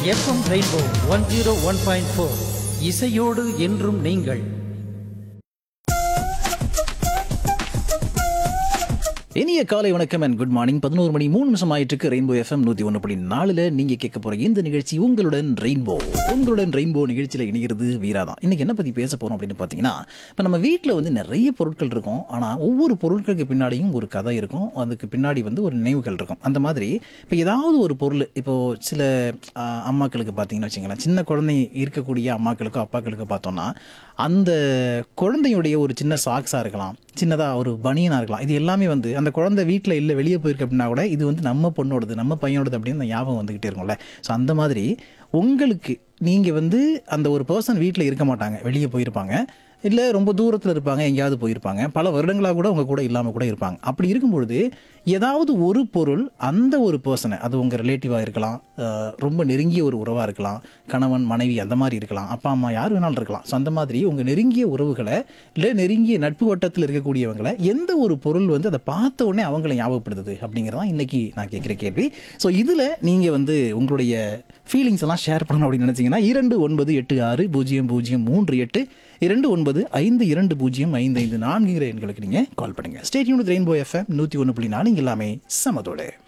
FM Rainbow one zero one point four இசையோடு என்றும் நீங்கள் இனிய காலை வணக்கம் அண்ட் குட் மார்னிங் பதினோரு மணி மூணு நிமிஷம் ஆயிட்டு இருக்கு ரெயின்போ எஃப்எம் நூத்தி ஒன்று புள்ளி நாலுல நீங்க கேட்க போற இந்த நிகழ்ச்சி உங்களுடன் ரெயின்போ உங்களுடன் ரெயின்போ நிகழ்ச்சியில இணைகிறது வீரா தான் இன்னைக்கு என்ன பத்தி பேச போறோம் அப்படின்னு பாத்தீங்கன்னா இப்ப நம்ம வீட்டில் வந்து நிறைய பொருட்கள் இருக்கும் ஆனா ஒவ்வொரு பொருட்களுக்கு பின்னாடியும் ஒரு கதை இருக்கும் அதுக்கு பின்னாடி வந்து ஒரு நினைவுகள் இருக்கும் அந்த மாதிரி இப்போ ஏதாவது ஒரு பொருள் இப்போ சில ஆஹ், அம்மாக்களுக்கு பார்த்தீங்கன்னு வச்சுங்களேன் சின்ன குழந்தை இருக்கக்கூடிய அம்மாக்களுக்கோ அப்பாக்களுக்கோ பார்த்தோம்னா அந்த குழந்தையுடைய ஒரு சின்ன சாக்ஸாக இருக்கலாம் சின்னதாக ஒரு பனியனாக இருக்கலாம் இது எல்லாமே வந்து அந்த குழந்தை வீட்டில் இல்லை வெளியே போயிருக்கு அப்படின்னா கூட இது வந்து நம்ம பொண்ணோடது நம்ம பையனோடது அப்படின்னு அந்த ஞாபகம் வந்துக்கிட்டே இருக்கும்ல ஸோ அந்த மாதிரி உங்களுக்கு நீங்கள் வந்து அந்த ஒரு பர்சன் வீட்டில் இருக்க மாட்டாங்க வெளியே போயிருப்பாங்க இல்லை ரொம்ப தூரத்தில் இருப்பாங்க எங்கேயாவது போயிருப்பாங்க பல வருடங்களாக கூட உங்கள் கூட இல்லாமல் கூட இருப்பாங்க அப்படி இருக்கும்பொழுது ஏதாவது ஒரு பொருள் அந்த ஒரு பர்சனை அது உங்கள் ரிலேட்டிவாக இருக்கலாம் அஹ், ரொம்ப நெருங்கிய ஒரு உறவாக இருக்கலாம் கணவன் மனைவி அந்த மாதிரி இருக்கலாம் அப்பா அம்மா யார் வேணாலும் இருக்கலாம் ஸோ அந்த மாதிரி உங்கள் நெருங்கிய உறவுகளை இல்லை நெருங்கிய நட்பு வட்டத்தில் இருக்கக்கூடியவங்களை எந்த ஒரு பொருள் வந்து அதை பார்த்த உடனே அவங்களை ஞாபகப்படுத்துது அப்படிங்கிறதான் இன்னைக்கு நான் கேட்குற கேள்வி ஸோ இதில் நீங்கள் வந்து உங்களுடைய ஃபீலிங்ஸ் எல்லாம் ஷேர் பண்ணணும் அப்படின்னு நினச்சிங்கன்னா இரண்டு ஒன்பது எட்டு ஆறு பூஜ்ஜியம் பூஜ்ஜியம் மூன்று எட்டு இரண்டு ஒன்பது ஐந்து இரண்டு பூஜ்ஜியம் ஐந்து ஐந்து நான்குங்கிற எண்களுக்கு நீங்கள் கால் பண்ணுங்கள் ஸ்டேட்யூன் ரெயின்போ எஃப்எம் நூற்றி ஒன்று புள்ளி நாலு இங்க எல்லாமே சமதோடு